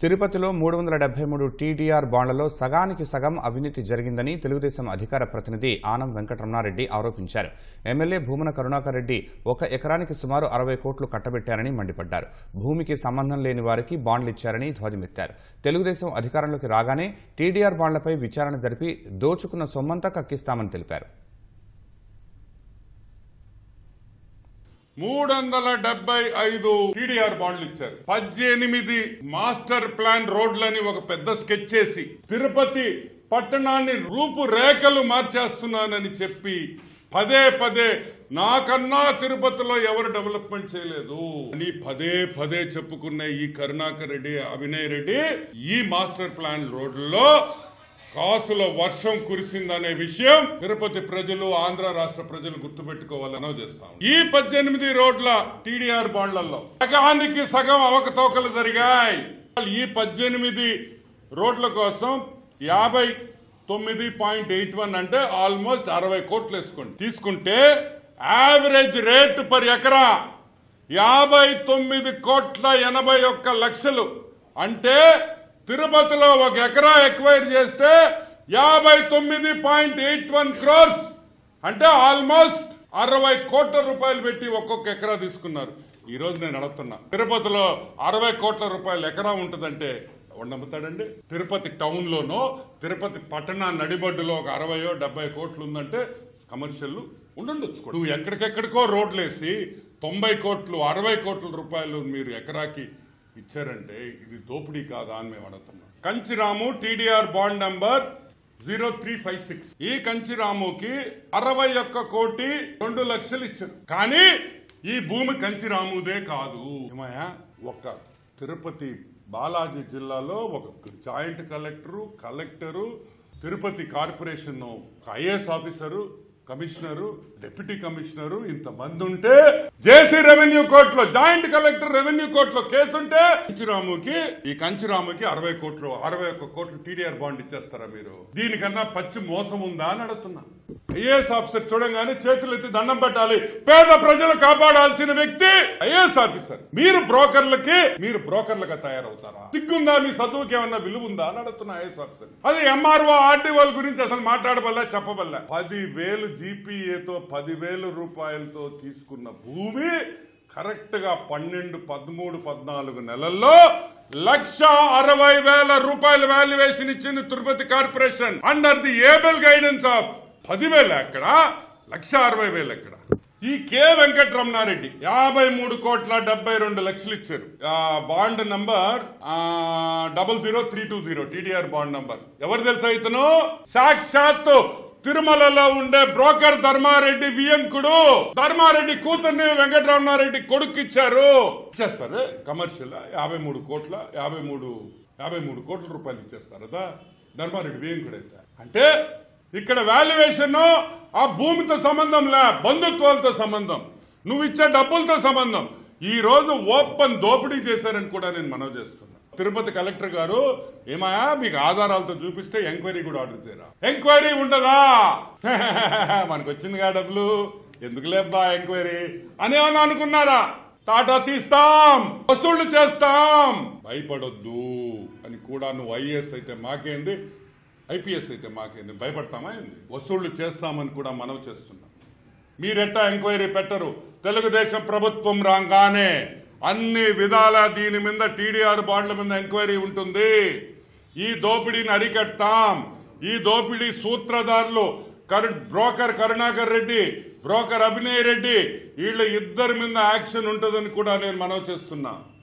తిరుపతిలో మూడు వందల డెబ్బై మూడు టీడీఆర్ బాండ్లలో సగానికి సగం అవినీతి జరిగిందని తెలుగుదేశం అధికార ప్రతినిధి ఆనం వెంకటరమణారెడ్డి ఆరోపించారు ఎమ్మెల్యే భూమన కరుణాకర్ రెడ్డి ఒక ఎకరానికి సుమారు అరవై కోట్లు కట్టబెట్టారని మండిపడ్డారు భూమికి సంబంధం లేని వారికి బాండ్లు ఇచ్చారని ధ్వజమెత్తారు తెలుగుదేశం అధికారంలోకి రాగానే టీడీఆర్ బాండ్లపై విచారణ జరిపి దోచుకున్న సొమ్మంతా కక్కిస్తామని తెలిపారు మూడు వందల డెబ్బై ఐదు టీడీఆర్ బాండ్లు ఇచ్చారు పద్దెనిమిది మాస్టర్ ప్లాన్ రోడ్లని ఒక పెద్ద స్కెచ్ చేసి తిరుపతి పట్టణాన్ని రూపురేఖలు మార్చేస్తున్నానని చెప్పి పదే పదే నాకన్నా తిరుపతిలో ఎవరు డెవలప్మెంట్ చేయలేదు అని పదే పదే చెప్పుకున్న ఈ కరుణాకర్ రెడ్డి అభినయ్ రెడ్డి ఈ మాస్టర్ ప్లాన్ రోడ్లలో కాసుల వర్షం కురిసిందనే విషయం తిరుపతి ప్రజలు ఆంధ్ర రాష్ట్ర ప్రజలు గుర్తుపెట్టుకోవాలని చేస్తాం ఈ పద్దెనిమిది రోడ్ల టీడీఆర్ బాండ్లలో సగానికి సగం అవకతవకలు జరిగాయి ఈ పద్దెనిమిది రోడ్ల కోసం యాభై తొమ్మిది పాయింట్ ఎయిట్ వన్ అంటే ఆల్మోస్ట్ అరవై కోట్లు వేసుకోండి తీసుకుంటే యావరేజ్ రేట్ పర్ ఎకరా యాభై తొమ్మిది కోట్ల ఎనభై ఒక్క లక్షలు అంటే తిరుపతిలో ఒక ఎకరా ఎక్వైర్ చేస్తే యాభై తొమ్మిది పాయింట్ ఎయిట్ వన్ క్రోర్స్ అంటే ఆల్మోస్ట్ అరవై కోట్ల రూపాయలు పెట్టి ఒక్కొక్క ఎకరా తీసుకున్నారు ఈ రోజు నేను అడుగుతున్నా తిరుపతిలో అరవై కోట్ల రూపాయలు ఎకరా ఉంటుందంటే ఎవడు నమ్ముతాడండి తిరుపతి టౌన్ లోనో తిరుపతి పట్టణ నడిబడ్డులో ఒక అరవయో డెబ్బై కోట్లు ఉందంటే కమర్షియల్ ఉండుండొచ్చు కూడా. నువ్వు ఎక్కడికెక్కడికో రోడ్లు వేసి తొంభై కోట్లు అరవై కోట్ల రూపాయలు మీరు ఎకరాకి ఇచ్చారంటే ఇది దోపిడీ కాదా అని మేము అడుగుతున్నాం Kanchiramu TDR bond number zero three five six ఈ కంచిరాముకి అరవై ఒక్క కోటి రెండు లక్షలు ఇచ్చారు కానీ ఈ భూమి కంచిరాముదే కాదు ఏమయ్యా ఒక తిరుపతి బాలాజీ జిల్లాలో ఒక joint collector collector Tirupati corporation IAS officer commissioner deputy commissioner ఇంతమంది ఉంటే జేసీ రెవెన్యూ కోర్టులో జాయింట్ కలెక్టర్ రెవెన్యూ కోర్టులో కేసు ఉంటే కంచిరాముకి ఈ కంచిరాముకి అరవై కోట్లు అరవై ఒక్క కోట్లు టీడీఆర్ బాండ్ ఇచ్చేస్తారా మీరు దీనికన్నా పచ్చి మోసం ఉందా అని అడుగుతున్నా ఐఏఎస్ ఆఫీసర్ చూడంగానే చేతులు ఎత్తి దండం పెట్టాలి పేద ప్రజలు కాపాడాల్సిన వ్యక్తి ఐఏఎస్ ఆఫీసర్ మీరు బ్రోకర్లకి మీరు బ్రోకర్లుగా తయారవుతారా సిగ్గుందా మీ చదువుకి ఏమన్నా విలువ ఉందా అని అడుగుతున్నా ఐఏఎస్ ఆఫీసర్ అది ఎంఆర్ఓ ఆర్డీఓల గురించి అసలు మాట్లాడబల్లా చెప్పబల్లా పదివేలు జీపీఏతో పదివేల రూపాయలతో తీసుకున్న భూమి కరెక్ట్ గా పన్నెండు పదమూడు పద్నాలుగు నెలల్లో లక్ష అరవై వేల రూపాయల వాల్యుయేషన్ ఇచ్చింది Tirupati corporation under the able guidance of పదివేలు ఎక్కడ లక్ష అరవై వేలు ఎక్కడ ఈ కె వెంకటరమణారెడ్డి యాభై మూడు కోట్ల డెబ్బై రెండు లక్షలు ఇచ్చారు ఆ bond number double zero three two zero TDR bond number ఎవరు తెలుసా ఇతను సాక్షాత్తు తిరుమలలో ఉండే బ్రోకర్ ధర్మారెడ్డి వియంకుడు ధర్మారెడ్డి కూతుర్ని వెంకటరమణారెడ్డి కొడుకు ఇచ్చారు ఇచ్చేస్తారు కమర్షియల్ యాభై మూడు కోట్ల యాభై మూడు యాభై మూడు కోట్ల రూపాయలు ఇచ్చేస్తారు కదా ధర్మారెడ్డి వియంకుడు అయితే అంటే ఇక్కడ వాల్యుయేషన్ ఆ భూమితో సంబంధం లే బంధుత్వాలతో సంబంధం నువ్వు ఇచ్చే డబ్బులతో సంబంధం ఈ రోజు ఓపెన్ దోపిడీ చేశారని కూడా నేను మనవి చేస్తున్నా తిరుపతి కలెక్టర్ గారు ఏమాయా మీకు ఆధారాలతో చూపిస్తే ఎంక్వైరీ కూడా ఆర్డర్ చేయరా ఎంక్వైరీ ఉండదా మనకు వచ్చిందిగా డబ్బులు ఎందుకు లేబ్బా ఎంక్వైరీ అని ఏమన్నా అనుకున్నారా టాటా తీస్తాం వసూళ్లు చేస్తాం భయపడొద్దు అని కూడా నువ్వు ఐఏఎస్ అయితే మాకేంది ఐపీఎస్ అయితే మాకేంది భయపడతామా ఏంది వసూళ్లు చేస్తామని కూడా మనవి చేస్తున్నాం మీరెట్టా ఎంక్వైరీ పెట్టరు తెలుగుదేశం ప్రభుత్వం రాగానే అన్ని విధాల దీని మీద టీడీఆర్ బాండ్ల మీద ఎంక్వైరీ ఉంటుంది ఈ దోపిడీని అరికట్టాం ఈ దోపిడీ సూత్రధారులు కరు బ్రోకర్ కరుణాకర్ రెడ్డి బ్రోకర్ అభినయ్ రెడ్డి వీళ్ళ ఇద్దరి మీద యాక్షన్ ఉంటుందని కూడా నేను మనవి చేస్తున్నా